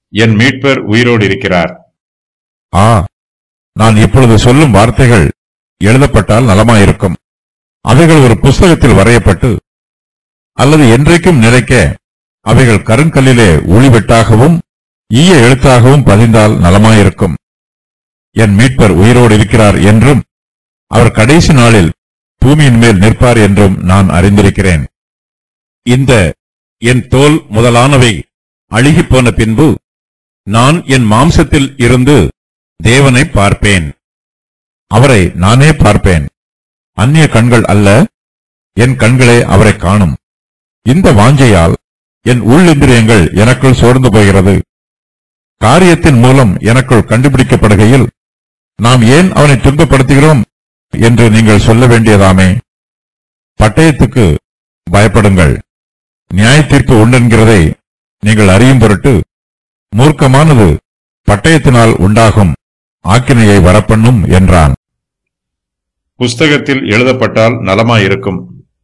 என் மீட்பர் உயிரோடு இருக்கிறார் ஆ நான் இப்பொழுது சொல்லும் வார்த்தைகள் எழுதப்பட்டால் நலமாயிருக்கும் அவைகள் ஒரு புஸ்தகத்தில் வரையப்பட்டு அல்லது என்றைக்கும் நிலைக்க அவைகள் கருங்கல்லிலே ஒளிவெட்டாகவும் ஈய எழுத்தாகவும் பதிந்தால் நலமாயிருக்கும் என் மீட்பர் உயிரோடு இருக்கிறார் என்றும் அவர் கடைசி நாளில் பூமியின் மேல் நிற்பார் என்றும் நான் அறிந்திருக்கிறேன் இந்த என் தோல் முதலானவை அழுகிப் போன பின்பு நான் என் மாம்சத்தில் இருந்து தேவனை பார்ப்பேன் அவரை நானே பார்ப்பேன் அந்நிய கண்கள் அல்ல என் கண்களே அவரை காணும் இந்த வாஞ்சையால் என் உள்ளிந்திரியங்கள் எனக்குள் சோர்ந்து போகிறது காரியத்தின் மூலம் எனக்குள் கண்டுபிடிக்கப்படுகையில் நாம் ஏன் அவனை துன்பப்படுத்துகிறோம் என்று நீங்கள் சொல்ல வேண்டியதாமே பட்டயத்துக்கு பயப்படுங்கள் நியாய தீர்ப்பு உண்டென்கிறதை நீங்கள் அறியும் பொருட்டு மூர்க்கமானது பட்டயத்தினால் உண்டாகும் ஆக்கினையை வரப்பண்ணும் என்றான் புஸ்தகத்தில் எழுதப்பட்டால் நலமாயிருக்கும்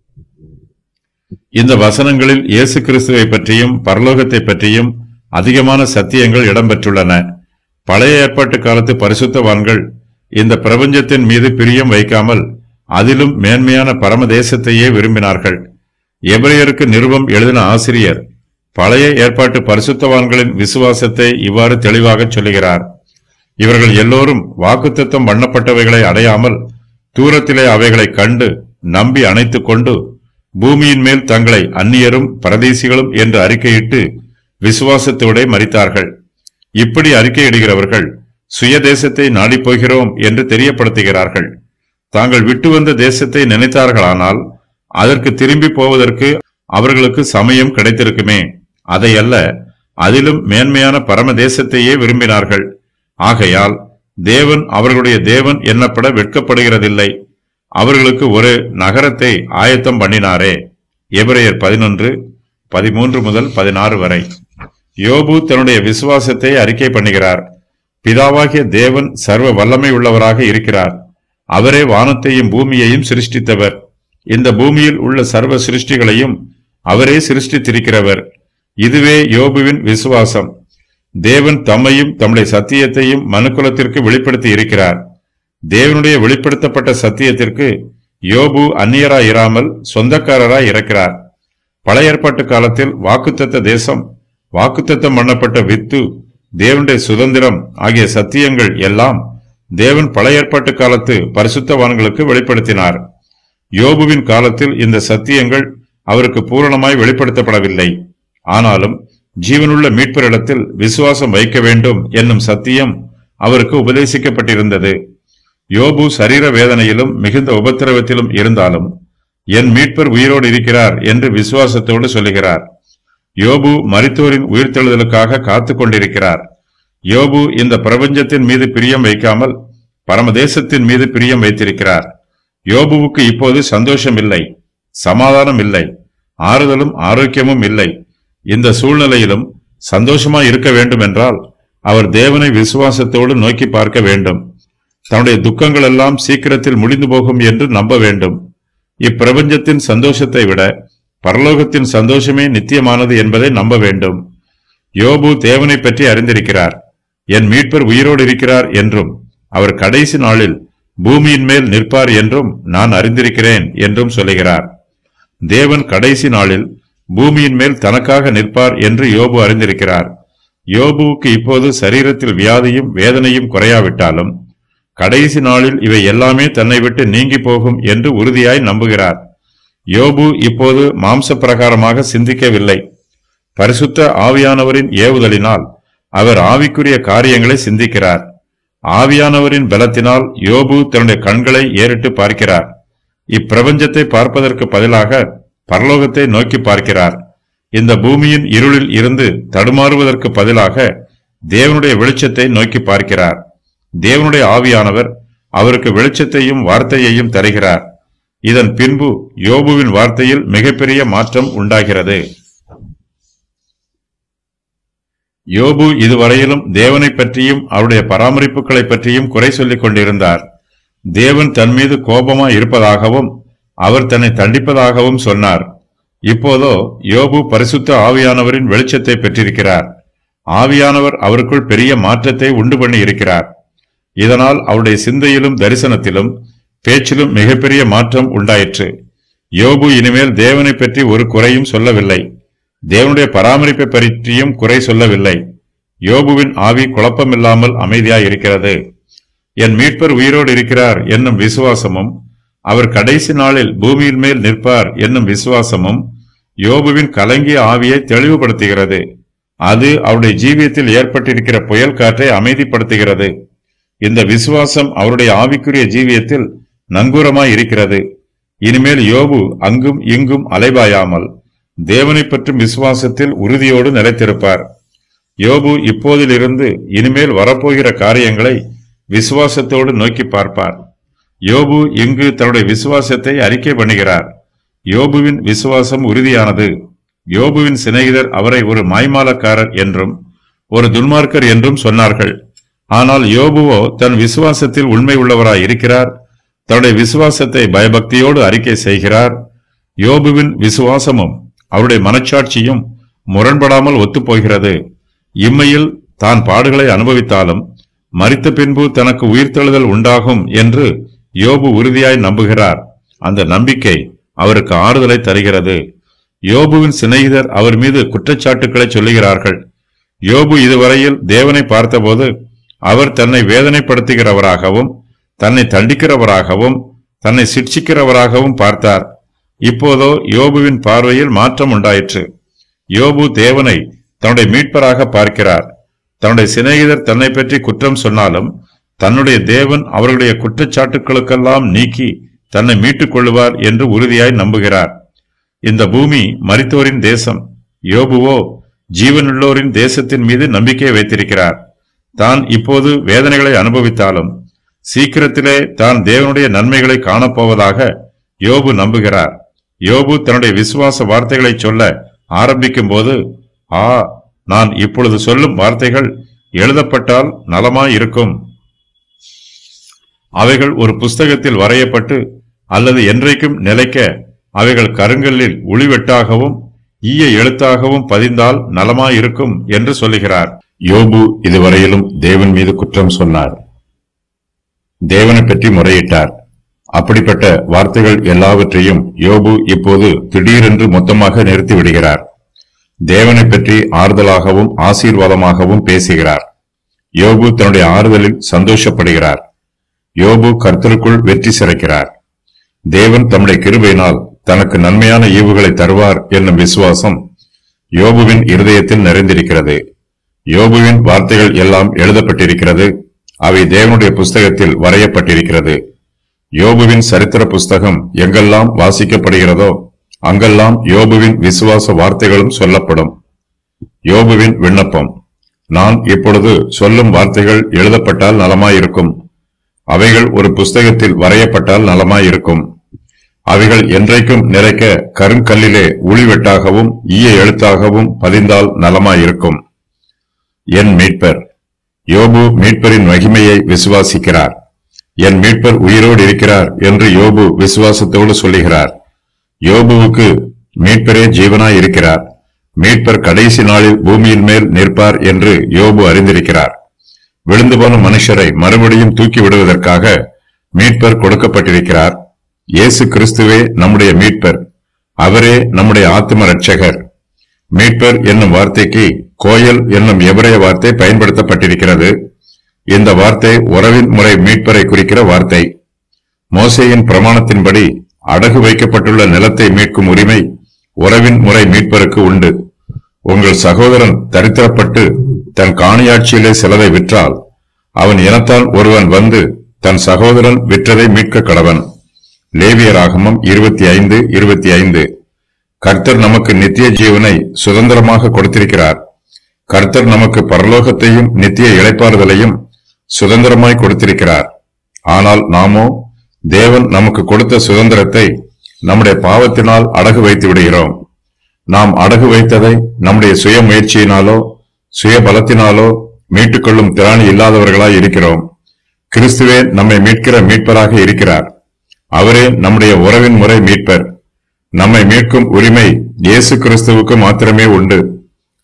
இந்த வசனங்களில் இயேசு கிறிஸ்துவை பற்றியும் பரலோகத்தை பற்றியும் அதிகமான சத்தியங்கள் இடம்பெற்றுள்ளன பழைய ஏற்பாட்டு காலத்து பரிசுத்தவான்கள் இந்த பிரபஞ்சத்தின் மீது பிரியம் வைக்காமல் அதிலும் மேன்மையான பரமதேசத்தையே விரும்பினார்கள் எபிரேயருக்கு நிருபம் எழுதின ஆசிரியர் பழைய ஏற்பாட்டு பரிசுத்தவான்களின் விசுவாசத்தை இவ்வாறு தெளிவாகச் சொல்லுகிறார் இவர்கள் எல்லோரும் வாக்குத்தத்தம் பண்ணப்பட்டவைகளை அடையாமல் தூரத்திலே அவைகளை கண்டு நம்பி அணைத்துக் கொண்டு பூமியின் மேல் தங்களை அந்நியரும் பரதேசிகளும் என்று அறிக்கையிட்டு விசுவாசத்தோடே மரித்தார்கள் இப்படி அறிக்கையிடுகிறவர்கள் சுய தேசத்தை நாடிப் போகிறோம் என்று தெரியப்படுத்துகிறார்கள் தாங்கள் விட்டு வந்த தேசத்தை நினைத்தார்களானால் அதற்கு திரும்பி போவதற்கு அவர்களுக்கு சமயம் கிடைத்திருக்குமே அதையல்ல அதிலும் மேன்மையான பரம தேசத்தையே விரும்பினார்கள் ஆகையால் தேவன் அவர்களுடைய தேவன் எண்ணப்பட வெட்கப்படுகிறதில்லை அவர்களுக்கு ஒரு நகரத்தை ஆயத்தம் பண்ணினாரே எபிரேயர் பதினொன்று பதிமூன்று முதல் பதினாறு வரை யோபு தன்னுடைய விசுவாசத்தை அறிக்கை பண்ணுகிறார் பிதாவாகிய தேவன் சர்வ வல்லமை உள்ளவராக இருக்கிறார் அவரே வானத்தையும் பூமியையும் சிருஷ்டித்தவர் இந்த பூமியில் உள்ள சர்வ சிருஷ்டிகளையும் அவரே சிருஷ்டித்திருக்கிறவர் இதுவே யோபுவின் விசுவாசம் தேவன் தம்மையும் தம்முடைய சத்தியத்தையும் மனுக்குலத்திற்கு வெளிப்படுத்தி இருக்கிறார் தேவனுடைய வெளிப்படுத்தப்பட்ட சத்தியத்திற்கு யோபு அந்நியராய் இராமல் சொந்தக்காரராய் இருக்கிறார் பழைய ஏற்பாட்டு காலத்தில் வாக்குத்தத்த தேசம் வாக்குத்தத்தம் பண்ணப்பட்ட வித்து தேவனுடைய சுதந்திரம் ஆகிய சத்தியங்கள் எல்லாம் தேவன் பழைய ஏற்பாட்டு காலத்து பரிசுத்தவான்களுக்கு வெளிப்படுத்தினார் யோபுவின் காலத்தில் இந்த சத்தியங்கள் அவருக்கு பூரணமாய் வெளிப்படுத்தப்படவில்லை ஆனாலும் ஜீவனுள்ள மீட்பரிடத்தில் விசுவாசம் வைக்க வேண்டும் என்னும் சத்தியம் அவருக்கு உபதேசிக்கப்பட்டிருந்தது யோபு சரீர வேதனையிலும் மிகுந்த உபத்திரவத்திலும் இருந்தாலும் என் மீட்பர் உயிரோடு இருக்கிறார் என்று விசுவாசத்தோடு சொல்லுகிறார் யோபு மரித்தோரின் உயிர்த்தெழுதலுக்காக காத்துக் கொண்டிருக்கிறார் யோபு இந்த பிரபஞ்சத்தின் மீது பிரியம் வைக்காமல் பரமதேசத்தின் மீது பிரியம் வைத்திருக்கிறார் யோபுவுக்கு இப்போது சந்தோஷம் இல்லை சமாதானம் இல்லை ஆறுதலும் ஆரோக்கியமும் இல்லை இந்த சூழ்நிலையிலும் சந்தோஷமாய் இருக்க வேண்டும் என்றால் அவர் தேவனை விசுவாசத்தோடு நோக்கி பார்க்க வேண்டும் தன்னுடைய துக்கங்கள் எல்லாம் சீக்கிரத்தில் முடிந்து போகும் என்று நம்ப வேண்டும் இப்பிரபஞ்சத்தின் சந்தோஷத்தை விட பரலோகத்தின் சந்தோஷமே நித்தியமானது என்பதை நம்ப வேண்டும் யோபு தேவனை பற்றி அறிந்திருக்கிறார் என் மீட்பர் உயிரோடு இருக்கிறார் என்றும் அவர் கடைசி நாளில் பூமியின் மேல் நிற்பார் என்றும் நான் அறிந்திருக்கிறேன் என்றும் சொல்லுகிறார் தேவன் கடைசி நாளில் பூமியின் மேல் தனக்காக நிற்பார் என்று யோபு அறிந்திருக்கிறார் யோபுவுக்கு இப்போது சரீரத்தில் வியாதியும் வேதனையும் குறையாவிட்டாலும் கடைசி நாளில் இவை எல்லாமே தன்னை விட்டு நீங்கி போகும் என்று உறுதியாய் நம்புகிறார் யோபு இப்போது மாம்ச பிரகாரமாக சிந்திக்கவில்லை பரிசுத்த ஆவியானவரின் ஏவுதலினால் அவர் ஆவிக்குரிய காரியங்களை சிந்திக்கிறார் ஆவியானவரின் பலத்தினால் யோபு தன்னுடைய கண்களை ஏறிட்டு பார்க்கிறார் இப்பிரபஞ்சத்தை பார்ப்பதற்கு பதிலாக பரலோகத்தை நோக்கி பார்க்கிறார் இந்த பூமியின் இருளில் இருந்து தடுமாறுவதற்கு பதிலாக தேவனுடைய வெளிச்சத்தை நோக்கி பார்க்கிறார் தேவனுடைய ஆவியானவர் அவருக்கு வெளிச்சத்தையும் வார்த்தையையும் தருகிறார் இதன் பின்பு யோபுவின் வார்த்தையில் மிகப்பெரிய மாற்றம் உண்டாகிறது யோபு இதுவரையிலும் தேவனை பற்றியும் அவருடைய பராமரிப்புகளை பற்றியும் குறை சொல்லிக் கொண்டிருந்தார் தேவன் தன் மீது கோபமாய் இருப்பதாகவும் அவர் தன்னை தண்டிப்பதாகவும் சொன்னார் இப்போதோ யோபு பரிசுத்த ஆவியானவரின் வெளிச்சத்தை பெற்றிருக்கிறார் ஆவியானவர் அவருக்குள் பெரிய மாற்றத்தை உண்டு பண்ணி இருக்கிறார் இதனால் அவருடைய சிந்தையிலும் தரிசனத்திலும் பேச்சிலும் மிகப்பெரிய மாற்றம் உண்டாயிற்று யோபு இனிமேல் தேவனை பற்றி ஒரு குறையும் சொல்லவில்லை தேவனுடைய பராமரிப்பை பற்றியும் குறை சொல்லவில்லை யோபுவின் ஆவி குழப்பமில்லாமல் அமைதியாய் இருக்கிறது என் மீட்பர் உயிரோடு இருக்கிறார் என்னும் விசுவாசமும் அவர் கடைசி நாளில் பூமியின் மேல் நிற்பார் என்னும் விசுவாசமும் யோபுவின் கலங்கிய ஆவியை தெளிவுபடுத்துகிறது அது அவருடைய ஜீவியத்தில் ஏற்பட்டிருக்கிற புயல் காற்றை அமைதிப்படுத்துகிறது இந்த விசுவாசம் அவருடைய ஆவிக்குரிய ஜீவியத்தில் நங்கூரமாய் இருக்கிறது இனிமேல் யோபு அங்கும் இங்கும் அலைபாயாமல் தேவனை பற்றும் விசுவாசத்தில் உறுதியோடு நிலைத்திருப்பார் யோபு இப்போதிலிருந்து இனிமேல் வரப்போகிற காரியங்களை விசுவாசத்தோடு நோக்கி பார்ப்பார் யோபு இங்கு தன்னுடைய விசுவாசத்தை அறிக்கை பண்ணுகிறார் யோபுவின் விசுவாசம் உறுதியானது யோபுவின் சிநேகிதர் அவரை ஒரு மாய்மாலக்காரர் என்றும் ஒரு துன்மார்க்கர் என்றும் சொன்னார்கள் ஆனால் யோபுவோ தன் விசுவாசத்தில் உண்மை உள்ளவராய் இருக்கிறார் தன்னுடைய விசுவாசத்தை பயபக்தியோடு அறிக்கை செய்கிறார் யோபுவின் விசுவாசமும் அவருடைய மனச்சாட்சியும் முரண்படாமல் ஒத்துப்போகிறது இம்மையில் தான் பாடுகளை அனுபவித்தாலும் மரித்த பின்பு தனக்கு உயிர்த்தெழுதல் உண்டாகும் என்று யோபு உறுதியாய் நம்புகிறார் அந்த நம்பிக்கை அவருக்கு ஆறுதலை தருகிறது யோபுவின் சிநேகிதர் அவர் மீது குற்றச்சாட்டுக்களை சொல்லுகிறார்கள் யோபு இதுவரையில் தேவனை பார்த்தபோது அவர் தன்னை வேதனைப்படுத்துகிறவராகவும் தன்னை தண்டிக்கிறவராகவும் தன்னை சிட்சிக்கிறவராகவும் பார்த்தார் இப்போதோ யோபுவின் பார்வையில் மாற்றம் உண்டாயிற்று யோபு தேவனை தன்னுடைய மீட்பராக பார்க்கிறார் தன்னுடைய சிநேகிதர் தன்னை பற்றி குற்றம் சொன்னாலும் தன்னுடைய தேவன் அவர்களுடைய குற்றச்சாட்டுக்களுக்கெல்லாம் நீக்கி தன்னை மீட்டுக் கொள்ளுவார் என்று உறுதியாய் நம்புகிறார் இந்த பூமி மரித்தோரின் தேசம் யோபுவோ ஜீவனுள்ளோரின் தேசத்தின் மீது நம்பிக்கை வைத்திருக்கிறார் தான் இப்போது வேதனைகளை அனுபவித்தாலும் சீக்கிரத்திலே தான் தேவனுடைய நன்மைகளை காணப்போவதாக யோபு நம்புகிறார் யோபு தன்னுடைய விசுவாச வார்த்தைகளை சொல்ல ஆரம்பிக்கும் போது ஆ நான் இப்பொழுது சொல்லும் வார்த்தைகள் எழுதப்பட்டால் நலமாயிருக்கும் அவைகள் ஒரு புஸ்தகத்தில் வரையப்பட்டு அல்லது என்றைக்கும் நிலைக்க அவைகள் கருங்கல்லில் ஒளிவெட்டாகவும் ஈய எழுத்தாகவும் பதிந்தால் நலமாயிருக்கும் என்று சொல்லுகிறார் யோபு இதுவரையிலும் தேவன் மீது குற்றம் சொன்னார் தேவனை பற்றி முறையிட்டார் அப்படிப்பட்ட வார்த்தைகள் எல்லாவற்றையும் யோபு இப்போது திடீரென்று மொத்தமாக நிறுத்தி விடுகிறார் தேவனை பற்றி ஆறுதலாகவும் ஆசீர்வாதமாகவும் பேசுகிறார் யோபு தன்னுடைய ஆறுதலில் சந்தோஷப்படுகிறார் யோபு கர்த்தருக்குள் வெற்றி சிறைக்கிறார் தேவன் தம்முடைய கிருபையினால் தனக்கு நன்மையான ஈவுகளை தருவார் என்னும் விசுவாசம் யோபுவின் இருதயத்தில் நிறைந்திருக்கிறது யோபுவின் வார்த்தைகள் எல்லாம் எழுதப்பட்டிருக்கிறது அவை தேவனுடைய புஸ்தகத்தில் வரையப்பட்டிருக்கிறது யோபுவின் சரித்திர புஸ்தகம் எங்கெல்லாம் வாசிக்கப்படுகிறதோ அங்கெல்லாம் யோபுவின் விசுவாச வார்த்தைகளும் சொல்லப்படும் யோபுவின் விண்ணப்பம் நான் இப்பொழுது சொல்லும் வார்த்தைகள் எழுதப்பட்டால் நலமாயிருக்கும் அவைகள் ஒரு புஸ்தகத்தில் வரையப்பட்டால் நலமாயிருக்கும் அவைகள் என்றைக்கும் நிறைக்க கருங்கல்லிலே உளிவெட்டாகவும் ஈய எழுத்தாகவும் பதிந்தால் நலமாயிருக்கும் என் மீட்பர் யோபு மீட்பரின் மகிமையை விசுவாசிக்கிறார் என் மீட்பர் உயிரோடு இருக்கிறார் என்று யோபு விசுவாசத்தோடு சொல்லுகிறார் யோபுவுக்கு மீட்பரே ஜீவனாய் இருக்கிறார் மீட்பர் கடைசி நாளில் பூமியின் மேல் நிற்பார் என்று யோபு அறிந்திருக்கிறார் விழுந்து போன மனுஷரை மறுபடியும் தூக்கி விடுவதற்காக மீட்பர் கொடுக்கப்பட்டிருக்கிறார் இயேசு கிறிஸ்துவே நம்முடைய மீட்பர் அவரே நம்முடைய ஆத்ம ரட்சகர் மீட்பர் என்னும் வார்த்தைக்கு கோயல் என்னும் எபிரேய வார்த்தை பயன்படுத்தப்பட்டிருக்கிறது இந்த வார்த்தை உறவின் முறை மீட்பரை குறிக்கிற வார்த்தை மோசேயின் பிரமாணத்தின்படி அடகு வைக்கப்பட்டுள்ள நிலத்தை மீட்கும் உரிமை உறவின் முறை மீட்பருக்கு உண்டு உங்கள் சகோதரன் தரித்திரப்பட்டு தன் காணியாட்சியிலே சிலதை விற்றால் அவன் இனத்தால் ஒருவன் வந்து தன் சகோதரன் விற்றதை மீட்க கடவன் லேவியராகமம் இருபத்தி ஐந்து இருபத்தி ஐந்து கர்த்தர் நமக்கு நித்திய ஜீவனை சுதந்திரமாக கொடுத்திருக்கிறார் கர்த்தர் நமக்கு பரலோகத்தையும் நித்திய இளைப்பாறுதலையும் சுதந்திரமாய் கொடுத்திருக்கிறார் ஆனால் நாமோ தேவன் நமக்கு கொடுத்த சுதந்திரத்தை நம்முடைய பாவத்தினால் அடகு வைத்து விடுகிறோம் நாம் அடகு வைத்ததை நம்முடைய சுய முயற்சியினாலோ சுய பலத்தினாலோ மீட்டுக்கொள்ளும் திராணி இல்லாதவர்களாய் இருக்கிறோம் கிறிஸ்துவே நம்மை மீட்கிற மீட்பராக இருக்கிறார் அவரே நம்முடைய உறவின் முறை மீட்பர் நம்மை மீட்கும் உரிமை இயேசு கிறிஸ்துவுக்கு மாத்திரமே உண்டு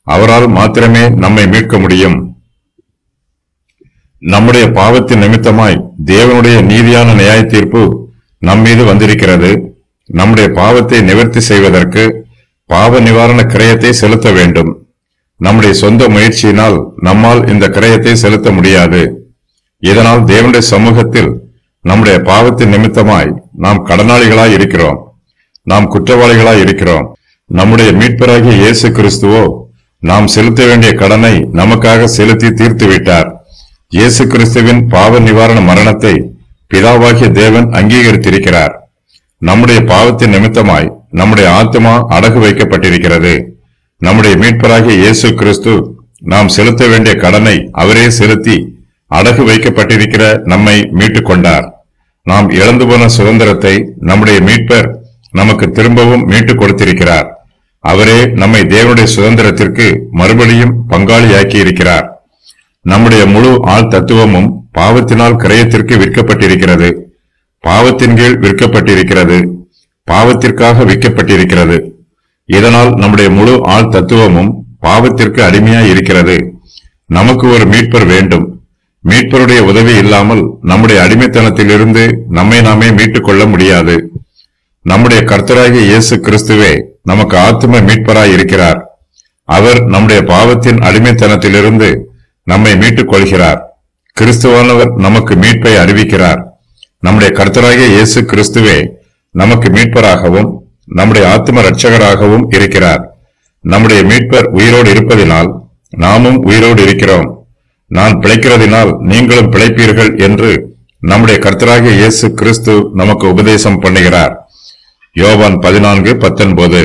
அவரால் மாத்திரமே நம்மை மீட்க முடியும் நம்முடைய பாவத்தின் நிமித்தமாய் தேவனுடைய நீதியான நியாய தீர்ப்பு நம்மீது வந்திருக்கிறது நம்முடைய பாவத்தை நிவர்த்தி செய்வதற்கு பாவ நிவாரண கிரயத்தை செலுத்த வேண்டும் நம்முடைய சொந்த முயற்சியினால் நம்மால் இந்த கிரயத்தை செலுத்த முடியாது இதனால் தேவனுடைய சமூகத்தில் நம்முடைய பாவத்தின் நிமித்தமாய் நாம் கடனாளிகளாய் இருக்கிறோம் நாம் குற்றவாளிகளாய் இருக்கிறோம் நம்முடைய மீட்பராகிய இயேசு கிறிஸ்துவோ நாம் செலுத்த வேண்டிய கடனை நமக்காக செலுத்தி தீர்த்து விட்டார் இயேசு கிறிஸ்துவின் பாவ நிவாரண மரணத்தை பிதாவாகிய தேவன் அங்கீகரித்திருக்கிறார் நம்முடைய பாவத்தின் நிமித்தமாய் நம்முடைய ஆத்மா அடகு வைக்கப்பட்டிருக்கிறது நம்முடைய மீட்பராகிய இயேசு கிறிஸ்து நாம் செலுத்த வேண்டிய கடனை அவரே செலுத்தி அடகு வைக்கப்பட்டிருக்கிற நம்மை மீட்டுக் கொண்டார் நாம் இழந்து போன சுதந்திரத்தை நம்முடைய மீட்பர் நமக்கு திரும்பவும் மீட்டுக் கொடுத்திருக்கிறார் அவரே நம்மை தேவனுடைய சுதந்திரத்திற்கு மறுபடியும் பங்காளியாக்கி இருக்கிறார் நம்முடைய முழு ஆள் தத்துவமும் பாவத்தினால் கிரயத்திற்கு விற்கப்பட்டிருக்கிறது பாவத்தின் கீழ் விற்கப்பட்டிருக்கிறது பாவத்திற்காக விற்கப்பட்டிருக்கிறது இதனால் நம்முடைய முழு ஆள் தத்துவமும் பாவத்திற்கு அடிமையாய் இருக்கிறது நமக்கு ஒரு மீட்பர் வேண்டும் மீட்பருடைய உதவி இல்லாமல் நம்முடைய அடிமைத்தனத்திலிருந்து நம்மை நாமே மீட்டுக் கொள்ள முடியாது நம்முடைய கர்த்தராகிய இயேசு கிறிஸ்துவே நமக்கு ஆத்தும மீட்பராய் இருக்கிறார் அவர் நம்முடைய பாவத்தின் அடிமைத்தனத்திலிருந்து நம்மை மீட்டுக் கொள்கிறார் கிறிஸ்துவானவர் நமக்கு மீட்பை அறிவிக்கிறார் நம்முடைய கர்த்தராகிய இயேசு கிறிஸ்துவே நமக்கு மீட்பராகவும் நம்முடைய ஆத்ம ரட்சகராகவும் இருக்கிறார் நம்முடைய மீட்பர் உயிரோடு இருப்பதினால் நாமும் உயிரோடு இருக்கிறோம் நான் பிழைக்கிறதினால் நீங்களும் பிழைப்பீர்கள் என்று நம்முடைய கர்த்தராகிய இயேசு கிறிஸ்து நமக்கு உபதேசம் பண்ணுகிறார் யோவான் பதினான்கு பத்தொன்பது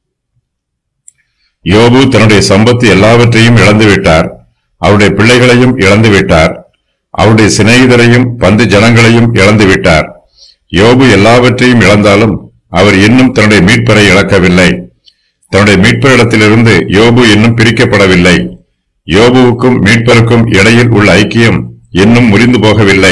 யோபு தன்னுடைய சம்பத்து எல்லாவற்றையும் இழந்துவிட்டார் அவருடைய பிள்ளைகளையும் இழந்துவிட்டார் அவருடைய சிநேகிதரையும் பந்து ஜனங்களையும் இழந்துவிட்டார் யோபு எல்லாவற்றையும் இழந்தாலும் அவர் இன்னும் தன்னுடைய மீட்பரை இழக்கவில்லை தன்னுடைய மீட்பரிடத்திலிருந்து யோபு இன்னும் பிரிக்கப்படவில்லை யோபுவுக்கும் மீட்பருக்கும் இடையில் உள்ள ஐக்கியம் இன்னும் முறிந்து போகவில்லை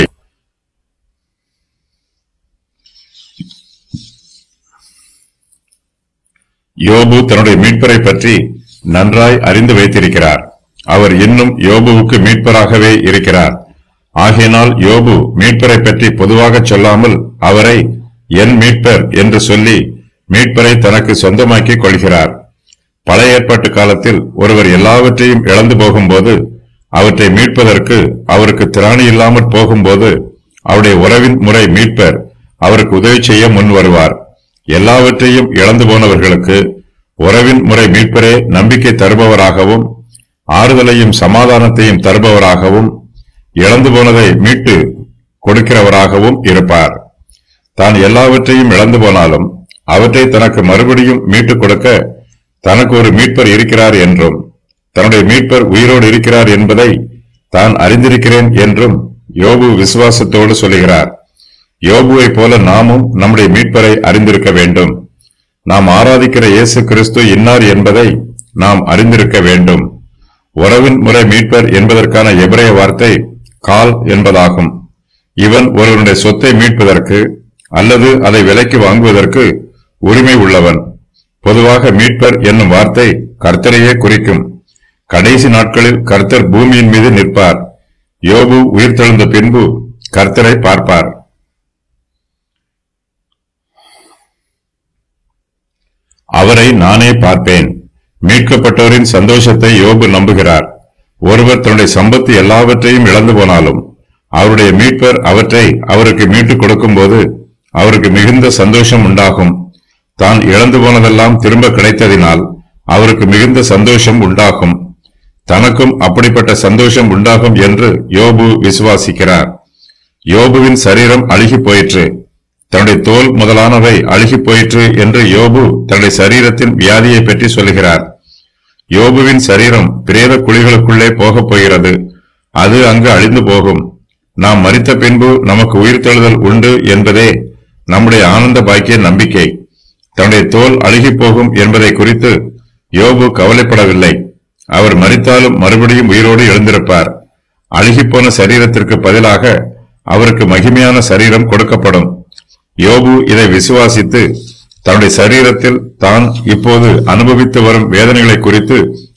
யோபு தன்னுடைய மீட்பரை பற்றி நன்றாய் அறிந்து வைத்திருக்கிறார் அவர் இன்னும் யோபுவுக்கு மீட்பராகவே இருக்கிறார் ஆகையினால் யோபு மீட்பரை பற்றி பொதுவாக சொல்லாமல் அவரை என் மீட்பர் என்று சொல்லி மீட்பரை தனக்கு சொந்தமாக்கிக் கொள்கிறார் பழைய ஏற்பாட்டு காலத்தில் ஒருவர் எல்லாவற்றையும் இழந்து போகும்போது அவற்றை மீட்பதற்கு அவருக்கு திராணி இல்லாமற் போகும்போது அவருடைய உறவின் முறை மீட்பர் அவருக்கு உதவி செய்ய முன் வருவார் எல்லாவற்றையும் இழந்து போனவர்களுக்கு உறவின் முறை மீட்பரே நம்பிக்கை தருபவராகவும் ஆறுதலையும் சமாதானத்தையும் தருபவராகவும் இழந்து போனதை மீட்டு கொடுக்கிறவராகவும் இருப்பார் தான் எல்லாவற்றையும் இழந்து போனாலும் அவற்றை தனக்கு மறுபடியும் மீட்டுக் கொடுக்க தனக்கு ஒரு மீட்பர் இருக்கிறார் என்றும் தன்னுடைய மீட்பர் உயிரோடு இருக்கிறார் என்பதை தான் அறிந்திருக்கிறேன் என்றும் யோபு விசுவாசத்தோடு சொல்லுகிறார் யோபுவைப் போல நாமும் நம்முடைய மீட்பரை அறிந்திருக்க வேண்டும் நாம் ஆராதிக்கிற இயேசு கிறிஸ்து இன்னார் என்பதை நாம் அறிந்திருக்க வேண்டும் உறவின் முறை மீட்பர் என்பதற்கான எபிரேய வார்த்தை கால் என்பதாகும் இவன் ஒருவனுடைய சொத்தை மீட்பதற்கு அல்லது அதை விலைக்கு வாங்குவதற்கு உரிமை உள்ளவன் பொதுவாக மீட்பர் என்னும் வார்த்தை கர்த்தரையே குறிக்கும் கடைசி நாட்களில் கர்த்தர் பூமியின் மீது நிற்பார் யோபு உயிர்த்தெழுந்த பின்பு கர்த்தரை பார்ப்பார் அவரை நானே பார்ப்பேன் மீட்கப்பட்டவரின் சந்தோஷத்தை யோபு நம்புகிறார் ஒருவர் தன்னுடைய சம்பத்து எல்லாவற்றையும் இழந்து போனாலும் அவருடைய மீட்பர் அவற்றை அவருக்கு மீட்டுக் கொடுக்கும்போது அவருக்கு மிகுந்த சந்தோஷம் உண்டாகும் தான் இழந்து போனதெல்லாம் திரும்ப கிடைத்ததினால் அவருக்கு மிகுந்த சந்தோஷம் உண்டாகும் தனக்கும் அப்படிப்பட்ட சந்தோஷம் உண்டாகும் என்று யோபு விசுவாசிக்கிறார் யோபுவின் சரீரம் அழுகி போயிற்று தன்னுடைய தோல் முதலானவை அழுகி போயிற்று என்று யோபு தன்னுடைய சரீரத்தின் வியாதியை பற்றி சொல்கிறார் யோபுவின் சரீரம் பிரேத குழிகளுக்குள்ளே போகப் போகிறது அது அங்கு அழிந்து போகும் நாம் மரித்த பின்பு நமக்கு உயிர்த்தெழுதல் உண்டு என்பதே நம்முடைய ஆனந்த பாக்கிய நம்பிக்கை தன்னுடைய தோல் அழுகி போகும் என்பதை குறித்து யோபு கவலைப்படவில்லை அவர் மரித்தாலும் மறுபடியும் உயிரோடு எழுந்திருப்பார் அழுகிப்போன சரீரத்திற்கு பதிலாக அவருக்கு மகிமையான சரீரம் கொடுக்கப்படும் யோபு இதை விசுவாசித்து தன்னுடைய சரீரத்தில் தான் இப்போது அனுபவித்து வரும் வேதனைகளை குறித்து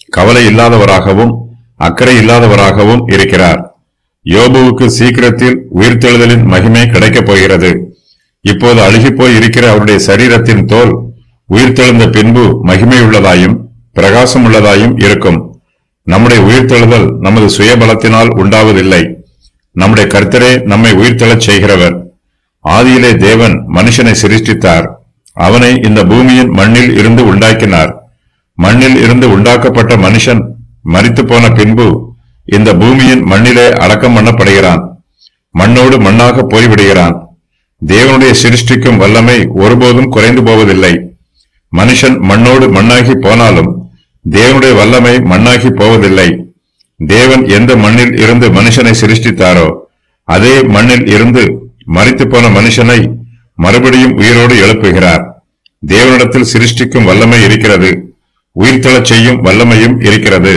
கவலை இல்லாதவராகவும் அக்கறை இல்லாதவராகவும் இருக்கிறார் யோபுவுக்கு சீக்கிரத்தில் உயிர்த்தெழுதலின் மகிமை கிடைக்கப் போகிறது இப்போது அழுகிப்போய் இருக்கிற அவருடைய சரீரத்தின் தோல் உயிர்த்தெழுந்த பின்பு மகிமையுள்ளதாயும் பிரகாசம் உள்ளதாயும் இருக்கும் நம்முடைய உயிர்த்தெழுதல் நமது சுயபலத்தினால் உண்டாவதில்லை நம்முடைய கர்த்தரே நம்மை உயிர்த்தெழச் செய்கிறவர் ஆதியிலே தேவன் மனுஷனை சிருஷ்டித்தார் அவனை இந்த பூமியின் மண்ணில் இருந்து உண்டாக்கினார் மண்ணில் இருந்து உண்டாக்கப்பட்ட மனுஷன் மரித்து போன பின்பு இந்த பூமியின் மண்ணிலே அடக்கம் பண்ணப்படுகிறான் மண்ணோடு மண்ணாக போய்விடுகிறான் தேவனுடைய சிருஷ்டிக்கும் வல்லமை ஒருபோதும் குறைந்து போவதில்லை மனுஷன் மண்ணோடு மண்ணாகி போனாலும் தேவனுடைய வல்லமை மண்ணாகி போவதில்லை தேவன் எந்த மண்ணில் இருந்து மனுஷனை சிருஷ்டித்தாரோ அதே மண்ணில் இருந்து மரித்து போன மனுஷனை மறுபடியும் உயிரோடு எழுப்புகிறார் தேவனிடத்தில் சிருஷ்டிக்கும் வல்லமை இருக்கிறது உயிர்த்தெழச் செய்யும் வல்லமையும் இருக்கிறது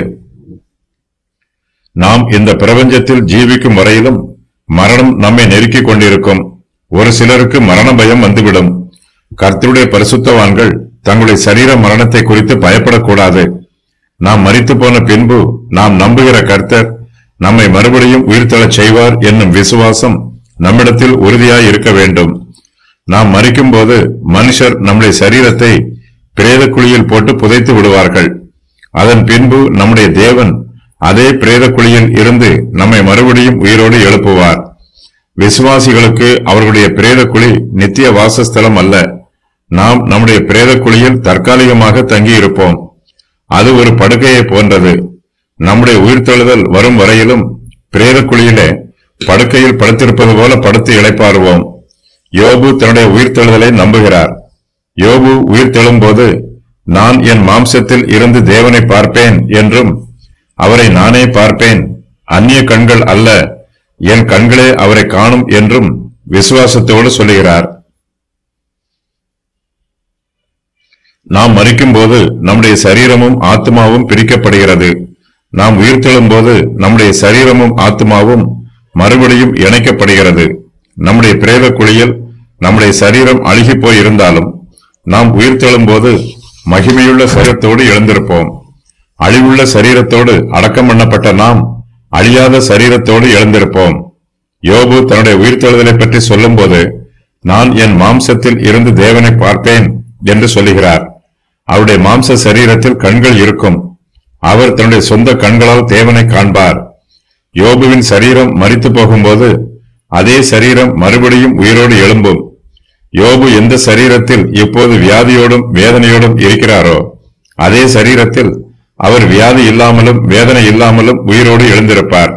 நாம் இந்த பிரபஞ்சத்தில் ஜீவிக்கும் வரையிலும் மரணம் நம்மை நெருக்கிக் கொண்டிருக்கும் ஒரு சிலருக்கு மரண பயம் வந்துவிடும் கர்த்தருடைய பரிசுத்தவான்கள் தங்களுடைய சரீர மரணத்தை குறித்து பயப்படக்கூடாது நாம் மரித்து போன பின்பு நாம் நம்புகிற கர்த்தர் நம்மை மறுபடியும் உயிர்த்தெழச் செய்வார் என்னும் விசுவாசம் நம்மிடத்தில் உறுதியாய் இருக்க வேண்டும் நாம் மரிக்கும்போது மனுஷர் நம்முடைய சரீரத்தை பிரேத குழியில் போட்டு புதைத்து விடுவார்கள் அதன் பின்பு நம்முடைய தேவன் அதே பிரேத குழியில் இருந்து நம்மை மறுபடியும் உயிரோடு எழுப்புவார் விசுவாசிகளுக்கு அவர்களுடைய பிரேத குழி நித்திய வாசஸ்தலம் அல்ல நாம் நம்முடைய பிரேத குழியில் தற்காலிகமாக தங்கியிருப்போம் அது ஒரு படுக்கையை போன்றது நம்முடைய உயிர்த்தெழுதல் வரும் வரையிலும் பிரேத குழியிலே படுக்கையில் படுத்திருப்பது போல படுத்து இளைப்பாறுவோம் யோபு தன்னுடைய உயிர்த்தெழுதலை நம்புகிறார் யோபு உயிர்த்தெழும்போது நான் என் மாம்சத்தில் இருந்து தேவனை பார்ப்பேன் என்றும் அவரை நானே பார்ப்பேன் அந்நிய கண்கள் அல்ல என் கண்களே அவரை காணும் என்றும் விசுவாசத்தோடு சொல்லுகிறார் நாம் மரிக்கும்போது நம்முடைய சரீரமும் ஆத்மாவும் பிரிக்கப்படுகிறது நாம் உயிர்த்தெழும்போது நம்முடைய சரீரமும் ஆத்மாவும் மறுபடியும் இணைக்கப்படுகிறது நம்முடைய பிரேத குழியில் நம்முடைய சரீரம் அழுகிப் போய் இருந்தாலும் நாம் உயிர்த்தெழும்போது மகிமையுள்ள சரீரத்தோடு எழுந்திருப்போம் அழிவுள்ள சரீரத்தோடு அடக்கம் பண்ணப்பட்ட நாம் அழியாத சரீரத்தோடு எழுந்திருப்போம் யோபு தன்னுடைய உயிர்த்தெழுதலை பற்றி சொல்லும்போது நான் என் மாம்சத்தில் இருந்து தேவனை பார்ப்பேன் என்று சொல்லுகிறார் அவருடைய மாம்ச சரீரத்தில் கண்கள் இருக்கும் அவர் தன்னுடைய சொந்த கண்களால் தேவனை காண்பார் யோபுவின் சரீரம் மரித்து போகும்போது அதே சரீரம் மறுபடியும் உயிரோடு எழும்பும் யோபு எந்த சரீரத்தில் இப்போது வியாதியோடும் வேதனையோடும் இருக்கிறாரோ அதே சரீரத்தில் அவர் வியாதி இல்லாமலும் வேதனை இல்லாமலும் உயிரோடு எழுந்திருப்பார்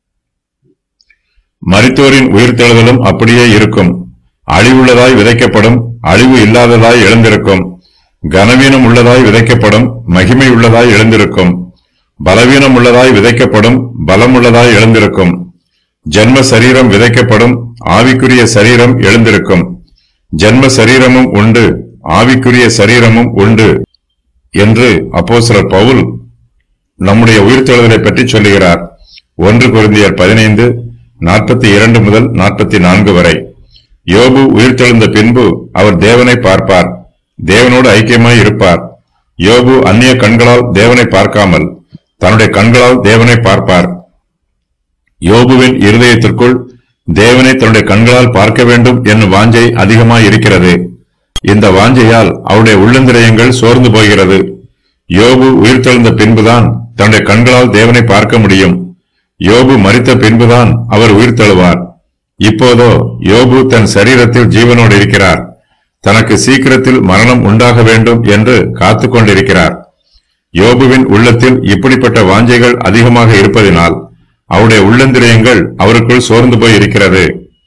மரித்தோரின் உயிர்த்தெழுதலும் அப்படியே இருக்கும் அழிவுள்ளதாய் விதைக்கப்படும் அழிவு இல்லாததாய் எழுந்திருக்கும் கனவீனம் உள்ளதாய் விதைக்கப்படும் மகிமை உள்ளதாய் எழுந்திருக்கும் பலவீனம் உள்ளதாய் விதைக்கப்படும் பலம் உள்ளதாய் எழுந்திருக்கும் ஜென்ம சரீரம் விதைக்கப்படும் ஆவிக்குரிய சரீரம் எழுந்திருக்கும் ஜென்ம சரீரமும் உண்டு ஆவிக்குரிய சரீரமும் உண்டு என்று அப்போஸ்தலர் பவுல் நம்முடைய உயிர்த்தெழுதலை பற்றி சொல்லுகிறார் ஒன்று குருந்தியர் பதினைந்து நாற்பத்தி இரண்டு முதல் நாற்பத்தி நான்கு வரை யோபு உயிர்த்தெழுந்த பின்பு அவர் தேவனை பார்ப்பார் தேவனோடு ஐக்கியமாய் இருப்பார் யோபு அந்நிய கண்களால் தேவனை பார்க்காமல் தன்னுடைய கண்களால் தேவனை பார்ப்பார் யோபுவின் இருதயத்திற்குள் தேவனை தன்னுடைய கண்களால் பார்க்க வேண்டும் என்னும் வாஞ்சை அதிகமாய் இருக்கிறது இந்த வாஞ்சையால் அவருடைய உள்ளந்திரயங்கள் சோர்ந்து போகிறது யோபு உயிர்த்தெழுந்த பின்புதான் தன்னுடைய கண்களால் தேவனை பார்க்க முடியும் யோபு மரித்த பின்புதான் அவர் உயிர்த்தெழுவார் இப்போதோ யோபு தன் சரீரத்தில் ஜீவனோடு இருக்கிறார் தனக்கு சீக்கிரத்தில் மரணம் உண்டாக வேண்டும் என்று காத்துக் கொண்டிருக்கிறார் யோபுவின் உள்ளத்தில் இப்படிப்பட்ட வாஞ்சைகள் அதிகமாக இருப்பதினால் அவருடைய உள்ளந்திரியங்கள் அவருக்குள் சோர்ந்து போய் இருக்கிறது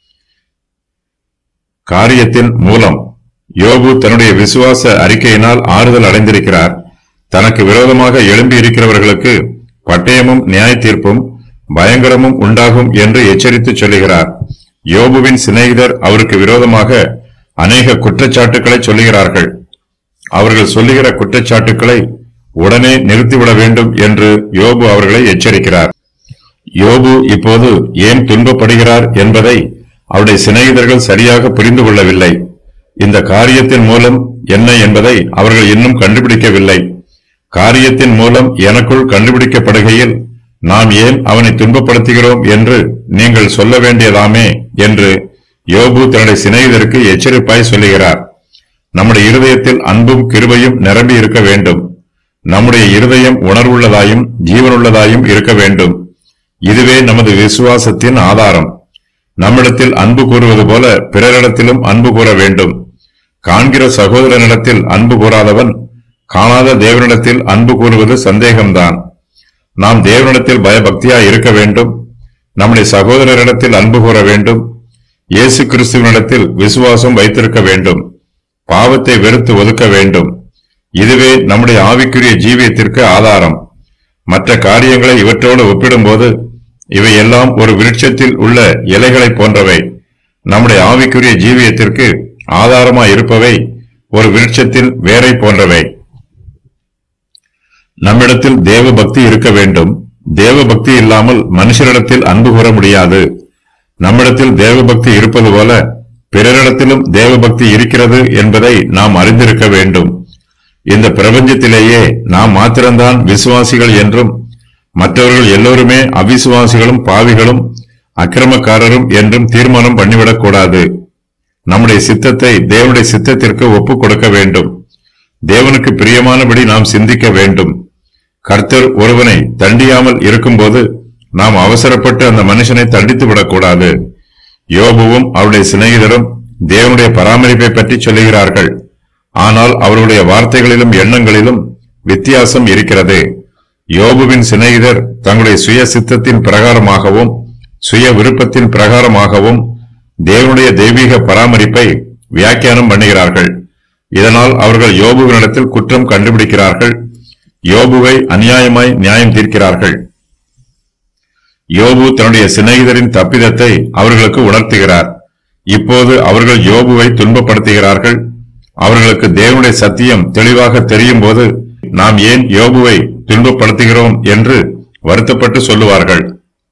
காரியத்தின் மூலம் யோபு தன்னுடைய விசுவாச அறிக்கையினால் ஆறுதல் அடைந்திருக்கிறார் தனக்கு விரோதமாக எழும்பி இருக்கிறவர்களுக்கு பட்டயமும் நியாய தீர்ப்பும் பயங்கரமும் உண்டாகும் என்று எச்சரித்து சொல்லுகிறார் யோபுவின் சிநேகிதர் அவருக்கு விரோதமாக அநேக குற்றச்சாட்டுக்களை சொல்லுகிறார்கள் அவர்கள் சொல்லுகிற குற்றச்சாட்டுக்களை உடனே நிறுத்திவிட வேண்டும் என்று யோபு அவர்களை எச்சரிக்கிறார் யோபு இப்போது ஏன் துன்பப்படுகிறார் என்பதை அவருடைய சிநேகிதர்கள் சரியாக புரிந்து கொள்ளவில்லை இந்த காரியத்தின் மூலம் என்ன என்பதை அவர்கள் இன்னும் கண்டுபிடிக்கவில்லை காரியத்தின் மூலம் எனக்குள் கண்டுபிடிக்கப்படுகையில் நாம் ஏன் அவனை துன்பப்படுத்துகிறோம் என்று நீங்கள் சொல்ல வேண்டியதாமே என்று யோபு தன்னுடைய சிநேகிதருக்கு எச்சரிப்பாய் சொல்லுகிறார் நம்முடைய இருதயத்தில் அன்பும் கிருபையும் நிரம்பி இருக்க வேண்டும் நம்முடைய இருதயம் உணர்வுள்ளதாயும் ஜீவனுள்ளதாயும் இருக்க வேண்டும் இதுவே நமது விசுவாசத்தின் ஆதாரம் நம்மிடத்தில் அன்பு கூறுவது போல பிறரிடத்திலும் அன்பு கூற வேண்டும் காண்கிற சகோதரனிடத்தில் அன்பு கூறாதவன் காணாத தேவனிடத்தில் அன்பு கூறுவது சந்தேகம்தான் நாம் தேவனிடத்தில் பயபக்தியாய் இருக்க வேண்டும் நம்முடைய சகோதரரிடத்தில் அன்பு கூற வேண்டும் இயேசு கிறிஸ்துவனிடத்தில் விசுவாசம் வைத்திருக்க வேண்டும் பாவத்தை வெறுத்து ஒதுக்க வேண்டும் இதுவே நம்முடைய ஆவிக்குரிய ஜீவியத்திற்கு ஆதாரம் மற்ற காரியங்களை இவற்றோடு ஒப்பிடும்போது இவை எல்லாம் ஒரு விருட்சத்தில் உள்ள இலைகளைப் போன்றவை நம்முடைய ஆவிக்குரிய ஜீவியத்திற்கு ஆதாரமாய் இருப்பவை ஒரு விருட்சத்தில் வேரை போன்றவை நம்மிடத்தில் தேவ பக்தி இருக்க வேண்டும் தேவ பக்தி இல்லாமல் மனுஷரிடத்தில் அன்பு கூற முடியாது நம்மிடத்தில் தேவ பக்தி இருப்பது போல பிறரிடத்திலும் தேவ பக்தி இருக்கிறது என்பதை நாம் அறிந்திருக்க வேண்டும் இந்த பிரபஞ்சத்திலேயே நாம் மாத்திரம்தான் விசுவாசிகள் என்றும் மற்றவர்கள் எல்லோருமே அவிசுவாசிகளும் பாவிகளும் அக்கிரமக்காரரும் என்றும் தீர்மானம் பண்ணிவிடக் கூடாது நம்முடைய சித்தத்தை தேவனுடைய சித்தத்திற்கு ஒப்புக் கொடுக்க வேண்டும் தேவனுக்கு பிரியமானபடி நாம் சிந்திக்க வேண்டும் கர்த்தர் ஒருவனை தண்டியாமல் இருக்கும்போது நாம் அவசரப்பட்டு அந்த மனுஷனை தண்டித்து விடக்கூடாது யோபுவும் அவருடைய சிநேகிதரும் தேவனுடைய பராமரிப்பை பற்றி சொல்லுகிறார்கள் ஆனால் அவருடைய வார்த்தைகளிலும் எண்ணங்களிலும் வித்தியாசம் இருக்கிறது யோபுவின் சிநேகிதர் தங்களுடைய சுய சித்தத்தின் பிரகாரமாகவும் சுய விருப்பத்தின் பிரகாரமாகவும் தேவனுடைய தெய்வீக பராமரிப்பை வியாக்கியானம் பண்ணுகிறார்கள் இதனால் அவர்கள் யோபுவினிடத்தில் குற்றம் கண்டுபிடிக்கிறார்கள் யோபுவை அநியாயமாய் நியாயம் தீர்க்கிறார்கள் யோபு தன்னுடைய சிநேகிதரின் தப்பிதத்தை அவர்களுக்கு உணர்த்துகிறார் இப்போது அவர்கள் யோபுவை துன்பப்படுத்துகிறார்கள் அவர்களுக்கு தேவனுடைய சத்தியம் தெளிவாக தெரியும் போது நாம் ஏன் யோபுவை துன்பப்படுத்துகிறோம் என்று வருத்தப்பட்டு சொல்லுவார்கள்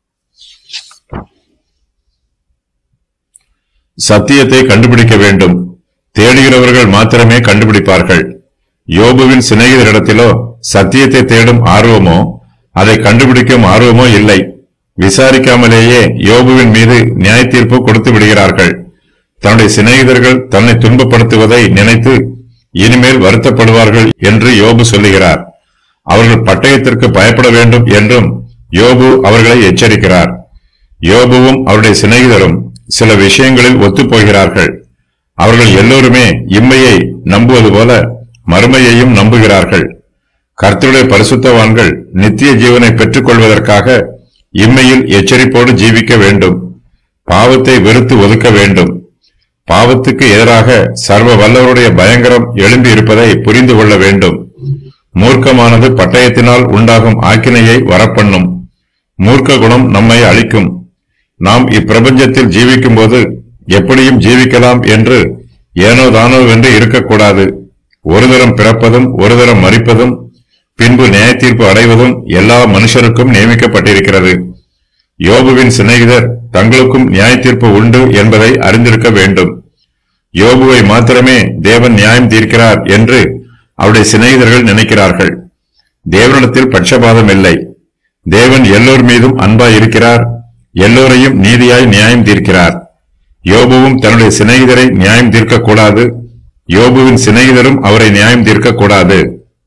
சத்தியத்தை கண்டுபிடிக்க வேண்டும் தேடுகிறவர்கள் மாத்திரமே கண்டுபிடிப்பார்கள் யோபுவின் சிநேகிதரிடத்திலோ சத்தியத்தை தேடும் ஆர்வமோ அதை கண்டுபிடிக்கும் ஆர்வமோ இல்லை விசாரிக்காமலேயே யோபுவின் மீது நியாய தீர்ப்பு கொடுத்து விடுகிறார்கள் தன்னுடைய சிநேகிதர்கள் தன்னை துன்பப்படுத்துவதை நினைத்து இனிமேல் வருத்தப்படுவார்கள் என்று யோபு சொல்லுகிறார் அவர்கள் பட்டயத்திற்கு பயப்பட வேண்டும் என்றும் யோபு அவர்களை எச்சரிக்கிறார் யோபுவும் அவருடைய சிநேகிதரும் சில விஷயங்களில் ஒத்துப்போகிறார்கள் அவர்கள் எல்லோருமே இம்மையை நம்புவது போல மறுமையையும் நம்புகிறார்கள் கர்த்தருடைய பரிசுத்தவான்கள் நித்திய ஜீவனை பெற்றுக் கொள்வதற்காக இம்மையில் எச்சரிப்போடு ஜீவிக்க வேண்டும் பாவத்தை வெறுத்து ஒதுக்க வேண்டும் பாவத்துக்கு எதிராக சர்வ வல்லவருடைய பயங்கரம் எழும்பி இருப்பதை புரிந்து கொள்ள வேண்டும் மூர்க்கமானது பட்டயத்தினால் உண்டாகும் ஆக்கினையை வரப்பண்ணும் மூர்க்க குணம் நம்மை அழிக்கும் நாம் இப்பிரபஞ்சத்தில் ஜீவிக்கும்போது எப்படியும் ஜீவிக்கலாம் என்று ஏனோ தானோ என்று இருக்கக்கூடாது ஒரு தரம் பிறப்பதும் ஒரு தரம் மறிப்பதும் பின்பு நியாய தீர்ப்பு அடைவதும் எல்லா மனுஷருக்கும் நியமிக்கப்பட்டிருக்கிறது யோபுவின் சிநேகிதர் தங்களுக்கும் நியாய தீர்ப்பு உண்டு என்பதை அறிந்திருக்க வேண்டும் யோபுவை மாத்திரமே தேவன் நியாயம் தீர்க்கிறார் என்று அவருடைய சிநேகிதர்கள் நினைக்கிறார்கள் தேவனிடத்தில் பட்சபாதம் இல்லை தேவன் எல்லோர் மீதும் அன்பாய் இருக்கிறார் எல்லோரையும் நீதியாய் நியாயம் தீர்க்கிறார் யோபுவும் தன்னுடைய சிநேகிதரை நியாயம் தீர்க்கக்கூடாது யோபுவின் சிநேகிதரும் அவரை நியாயம் தீர்க்கக்கூடாது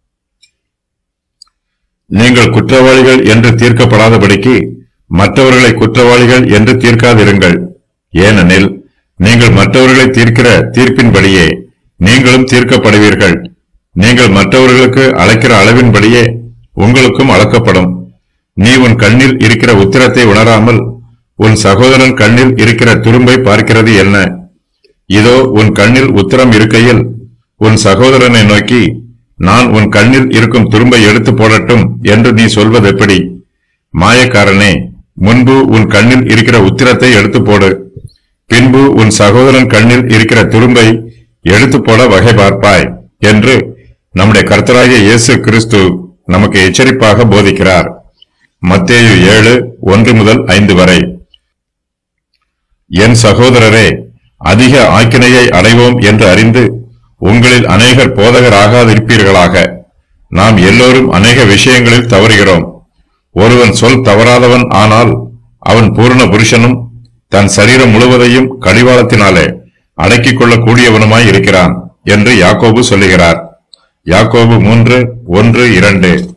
நீங்கள் குற்றவாளிகள் என்று தீர்க்கப்படாதபடிக்கு மற்றவர்களை குற்றவாளிகள் என்று தீர்க்காதிருங்கள் ஏனெனில் நீங்கள் மற்றவர்களை தீர்க்கிற தீர்ப்பின்படியே நீங்களும் தீர்க்கப்படுவீர்கள் நீங்கள் மற்றவர்களுக்கு அழைக்கிற அளவின்படியே உங்களுக்கும் அளக்கப்படும் நீ உன் கண்ணில் இருக்கிற உத்திரத்தை உணராமல் உன் சகோதரன் கண்ணில் இருக்கிற துரும்பை பார்க்கிறது என்ன இதோ உன் கண்ணில் உத்திரம் இருக்கையில் உன் சகோதரனை நோக்கி நான் உன் கண்ணில் இருக்கும் துரும்பை எடுத்து போடட்டும் என்று நீ சொல்வது எப்படி மாயக்காரனே முன்பு உன் கண்ணில் இருக்கிற உத்திரத்தை எடுத்து போடு பின்பு உன் சகோதரன் கண்ணில் இருக்கிற துரும்பை எடுத்து போட வகை பார்ப்பாய் என்று நம்முடைய கர்த்தராகிய இயேசு கிறிஸ்து நமக்கு எச்சரிப்பாக போதிக்கிறார் மத்தேயு ஏழு ஒன்று முதல் ஐந்து வரை என் சகோதரரே அதிக ஆக்கினையை அடைவோம் என்று அறிந்து உங்களில் அநேகர் போதகராகாதிருப்பீர்களாக நாம் எல்லோரும் அநேக விஷயங்களில் தவறுகிறோம் ஒருவன் சொல் தவறாதவன் ஆனால் அவன் பூரண புருஷனும் தன் சரீரம் முழுவதையும் கடிவாளத்தினாலே அடக்கிக் கொள்ளக் கூடியவனுமாய் இருக்கிறான் என்று யாக்கோபு சொல்லுகிறார் யாக்கோபு மூன்று ஒன்று இரண்டு